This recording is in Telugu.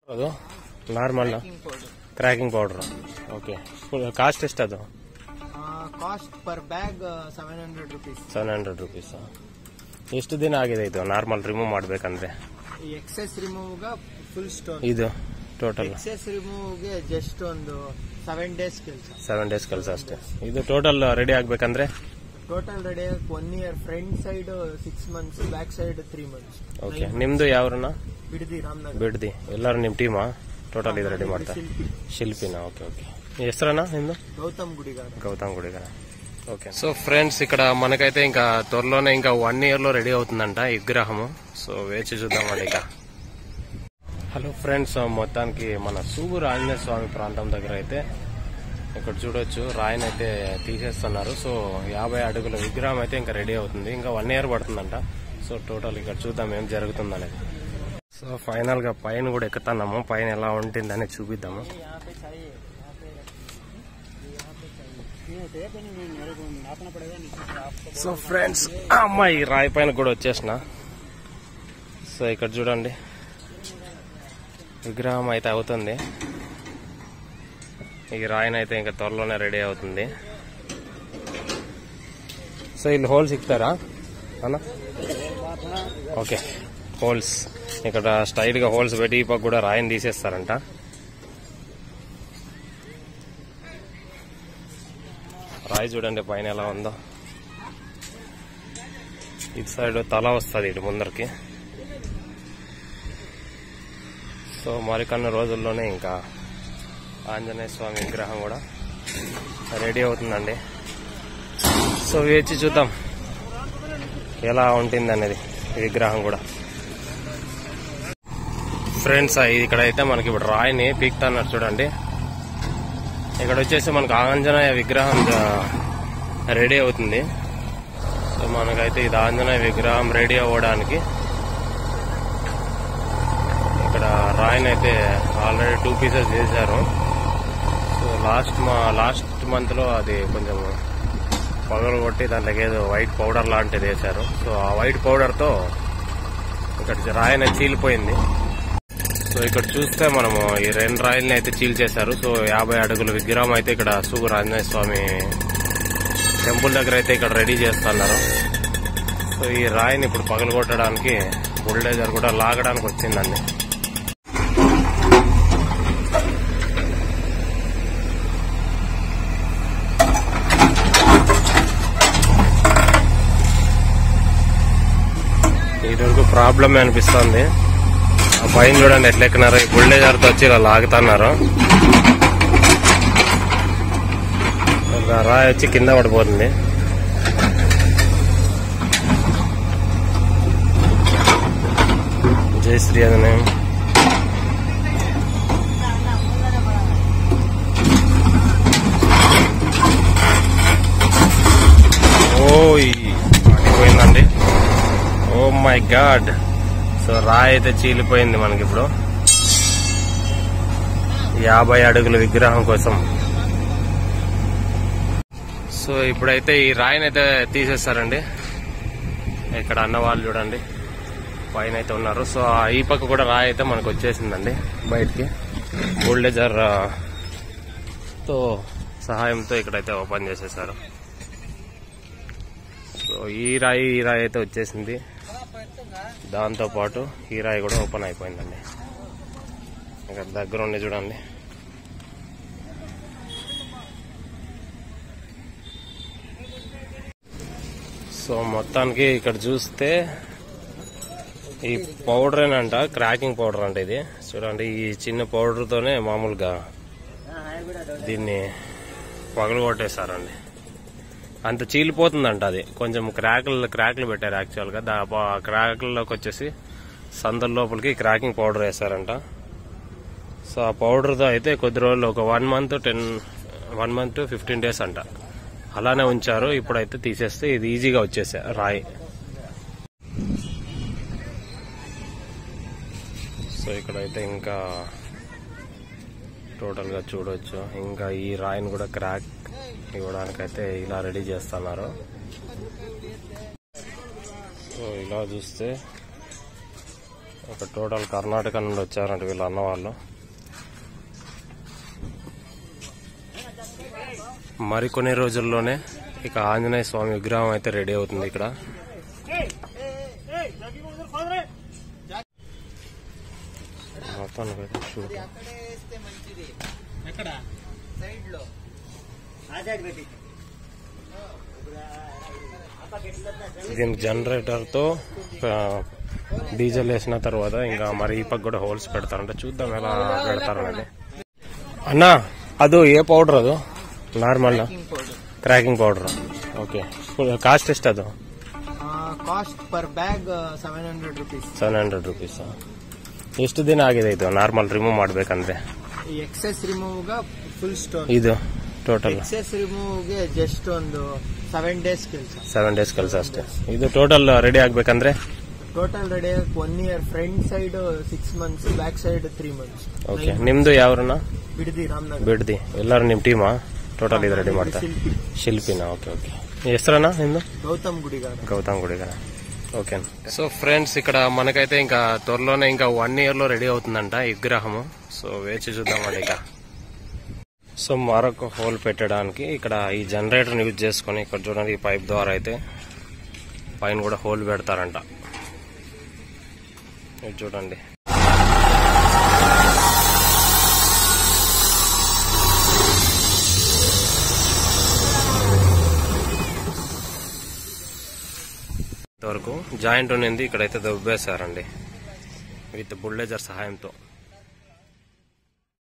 ಅದು normal cracking powder okay cost ಎಷ್ಟು ಅದು cost per bag seven hundred rupees seven hundred rupees ಎಷ್ಟು ದಿನ ಆಗಿದೆ ಇದು ನಾರ್ಮಲ್ ರಿಮೂವ್ ಮಾಡ್ಬೇಕಂದ್ರೆ ಈ ಎಕ್ಸೆಸ್ ರಿಮೂವ್ಗ ಫುಲ್ ಸ್ಟೋನ್ ಇದು ಟೋಟಲ್ ಎಕ್ಸೆಸ್ ರಿಮೂವ್ಗೆ ಜಸ್ಟ್ ಒಂದು ಸೆವೆನ್ ಡೇಸ್ ಕೆಲಸ ಸೆವೆನ್ ಡೇಸ್ ಕೆಲಸ ಅಷ್ಟೇ ಇದು ಟೋಟಲ್ ರೆಡಿ ಆಗ್ಬೇಕಂದ್ರೆ total ready one year front side six months back side three months okay ನಿಮ್ದು ಯಾವ್ರನ್ನ ಬಿಡದಿ ರಾಮನಗರ ಬಿಡ್ದಿ ಎಲ್ಲರೂ ನಿಮ್ಮ ಟೀಮಾ ಟೋಟಲ್ ಇದು ರೆಡಿ ಮಾಡ್ತಾರೆ ಶಿಲ್ಪಿ ಶಿಲ್ಪಿನ ಓಕೆ ఓకే ಹೆಸరన్నా నిందు గౌతమ్ గుడిగారు గౌతమ్ గుడి కదా ఓకే సో ఫ్రెండ్స్ ఇక్కడ మనకైతే ఇంకా త్వరలోనే ఇంకా వన్ ఇయర్ లో రెడీ అవుతుందంట ఈ విగ్రహము సో వేచి చూద్దామండి ఇక హలో ఫ్రెండ్స్ మొత్తానికి మన సూబూరు ఆంజనేయ స్వామి ప్రాంతం దగ్గర అయితే ఇక్కడ చూడొచ్చు రాయిని అయితే తీసేస్తున్నారు సో యాభై అడుగుల విగ్రహం అయితే ఇంకా రెడీ అవుతుంది ఇంకా వన్ ఇయర్ పడుతుందంట సో టోటల్ ఇక్కడ చూద్దాం ఏం జరుగుతుందనేది సో ఫైనల్ గా పైన కూడా ఎక్కుతున్నాము పైన ఎలా ఉంటుందని చూపిద్దాము यहाँ पे चाहिए यहाँ पे यहाँ पे चाहिए नहीं होते हैं नहीं मेरे को नापना पड़ेगा नहीं आपको సో ఫ్రెండ్స్ అమ్మాయి రాయి పైన కూడా వచ్చేసిన సో ఇక్కడ చూడండి విగ్రహం అయితే అవుతుంది ఈ రాయిని అయితే ఇంకా త్వరలోనే రెడీ అవుతుంది సో వీళ్ళు హోల్స్ ఇస్తారా అన్న ఓకే హోల్స్ ఇక్కడ స్టైల్ గా హోల్స్ పెట్టి ఈ పక్క కూడా రాయిని తీసేస్తారంట రాయి చూడండి పైన ఎలా ఉందో ఇటు సైడ్ తల వస్తుంది ఇటు ముందరికి సో మరికొన్ని రోజుల్లోనే ఇంకా ఆంజనేయ స్వామి విగ్రహం కూడా రెడీ అవుతుందండి సో వేచి చూద్దాం ఎలా ఉంటుంది అనేది ఈ విగ్రహం కూడా ఫ్రెండ్స్ ఇక్కడ అయితే మనకి ఇప్పుడు రాయిని పీక్తున్నారు చూడండి ఇక్కడ వచ్చేసి మనకు ఆంజనేయ విగ్రహం రెడీ అవుతుంది సో మనకైతే ఇది ఆంజనేయ విగ్రహం రెడీ అవ్వడానికి ఇక్కడ రాయిని అయితే ఆల్రెడీ టూ పీసెస్ చేశారు సో లాస్ట్ మా లాస్ట్ మంత్ లో అది కొంచెం పగలు కొట్టి దాంట్లోకి ఏదో వైట్ పౌడర్ లాంటిది వేశారు సో ఆ వైట్ పౌడర్ తో ఇక్కడ రాయిని చీలిపోయింది సో ఇక్కడ చూస్తే మనము ఈ రెండు రాయిల్ని అయితే చీల్చేశారు సో యాభై అడుగుల విగ్రహం అయితే ఇక్కడ సూగురు ఆంజనేయ స్వామి టెంపుల్ దగ్గర అయితే ఇక్కడ రెడీ చేస్తున్నారు సో ఈ రాయిని ఇప్పుడు పగలగొట్టడానికి బుల్డేజర్ కూడా లాగడానికి వచ్చిందండి ఇటువరకు ప్రాబ్లమే అనిపిస్తుంది ఆ పైన చూడండి ఎట్లా ఎక్కినారు ఈ బుల్డేజర్ తో వచ్చి ఇలా లాగుతున్నారు ఇంకా రాయి వచ్చి కింద పడిపోతుంది జై శ్రీ అనే ఓయ్ పోయిందండి ఓ మై గాడ్ సో రాయి అయితే చీలిపోయింది మనకి ఇప్పుడు యాభై అడుగుల విగ్రహం కోసం సో ఇప్పుడైతే ఈ రాయిని అయితే తీసేస్తారండి ఇక్కడ అన్న వాళ్ళు చూడండి పైన అయితే ఉన్నారు సో ఆ ఈ పక్క కూడా రాయి అయితే మనకు వచ్చేసిందండి బయటికి బుల్డేజర్ ఆ, తో సహాయంతో ఇక్కడైతే ఓపెన్ చేసేసారు సో ఈ రాయి ఈ రాయి అయితే వచ్చేసింది దాంతో పాటు ఈ రాయి కూడా ఓపెన్ అయిపోయిందండి ఇక్కడ దగ్గర ఉండి చూడండి సో మొత్తానికి ఇక్కడ చూస్తే ఈ పౌడర్ ఏనంట క్రాకింగ్ పౌడర్ అంట ఇది చూడండి ఈ చిన్న పౌడర్ తోనే మామూలుగా దీన్ని పగలు కొట్టేశారండి అంత చీలిపోతుందంట అది కొంచెం క్రాకులు క్రాకులు పెట్టారు యాక్చువల్ గా దా ఆ క్రాకుల్లోకి వచ్చేసి సందల లోపలికి క్రాకింగ్ పౌడర్ వేశారంట సో ఆ పౌడర్తో అయితే కొద్ది రోజులు ఒక one month ten one month fifteen days అంట అలానే ఉంచారు ఇప్పుడైతే తీసేస్తే ఇది ఈజీగా వచ్చేసా రాయి సో ఇక్కడైతే ఇంకా టోటల్ గా చూడొచ్చు ఇంకా ఈ రాయిని కూడా క్రాక్ ఇవ్వడానికైతే ఇలా రెడీ చేస్తున్నారు సో ఇలా చూస్తే ఒక టోటల్ కర్ణాటక నుండి వచ్చారంట వీళ్ళ అన్న వాళ్ళు మరికొన్ని రోజుల్లోనే ఇక ఆంజనేయ స్వామి విగ్రహం అయితే రెడీ అవుతుంది ఇక్కడ మొత్తానికి అయితే చూడు అక్కడే వేస్తే మంచిది ఎక్కడ సైడ్ లో ఆ సైడ్ పెట్టి దీనికి జనరేటర్ తో ఆ, డీజిల్ వేసిన తర్వాత ఇంకా మరి ఈ పక్క కూడా హోల్స్ పెడతారంట చూద్దాం ఎలా పెడతారనేది అన్నా ಅದು ఏ పౌడర్ ಅದು normal cracking powder okay cost ಎಷ್ಟು ಅದು cost per bag seven hundred rupees seven hundred rupees ಎಷ್ಟು ದಿನ ಆಗಿದೆ ಇದು ನಾರ್ಮಲ್ ರಿಮೂವ್ ಮಾಡ್ಬೇಕಂದ್ರೆ ಎಕ್ಸೆಸ್ ರಿಮೂವ್ಗೆ ಫುಲ್ ಸ್ಟೋನ್ ಇದು ಟೋಟಲ್ ಎಕ್ಸೆಸ್ ರಿಮೂವ್ಗೆ ಜಸ್ಟ್ ಒಂದು ಸೆವೆನ್ ಡೇಸ್ ಕೆಲಸ ಸೆವೆನ್ ಡೇಸ್ ಕೆಲಸ ಅಷ್ಟೇ ಇದು ಟೋಟಲ್ ರೆಡಿ ಆಗ್ಬೇಕಂದ್ರೆ total ready one year front side six months back side three months okay ನಿಮ್ದು ಯಾವ್ರನ್ನ ಬಿಡದಿ ರಾಮನಗರ ಬಿಡ್ದಿ ಎಲ್ಲರೂ ನಿಮ್ ಟೀಮಾ ಟೋಟಲ್ ಇದು ರೆಡಿ ಮಾಡ್ತಾರೆ ಶಿಲ್ಪಿ. ಶಿಲ್ಪಿನಾ ಓಕೆ ಓಕೆ ಹೆಸರన్నా నిందు గౌతమ్ గుడిగాడ గౌతమ్ గుడి కదా ఓకే సో ఫ్రెండ్స్ ఇక్కడ మనకైతే ఇంకా త్వరలోనే ఇంకా వన్ ఇయర్ లో రెడీ అవుతుందంట ఈ విగ్రహము సో వేచి చూద్దామండి ఇక సో మరొక హోల్ పెట్టడానికి ఇక్కడ ఈ జనరేటర్ యూజ్ చేసుకొని ఇక్కడ చూడండి ఈ పైప్ ద్వారా అయితే పైన కూడా హోల్ పెడతారంట ఇది చూడండి ఇంతవరకు జాయింట్ ఉన్నింది ఇక్కడైతే దొబ్బేశారండి విత్ బుల్డేజర్ సహాయంతో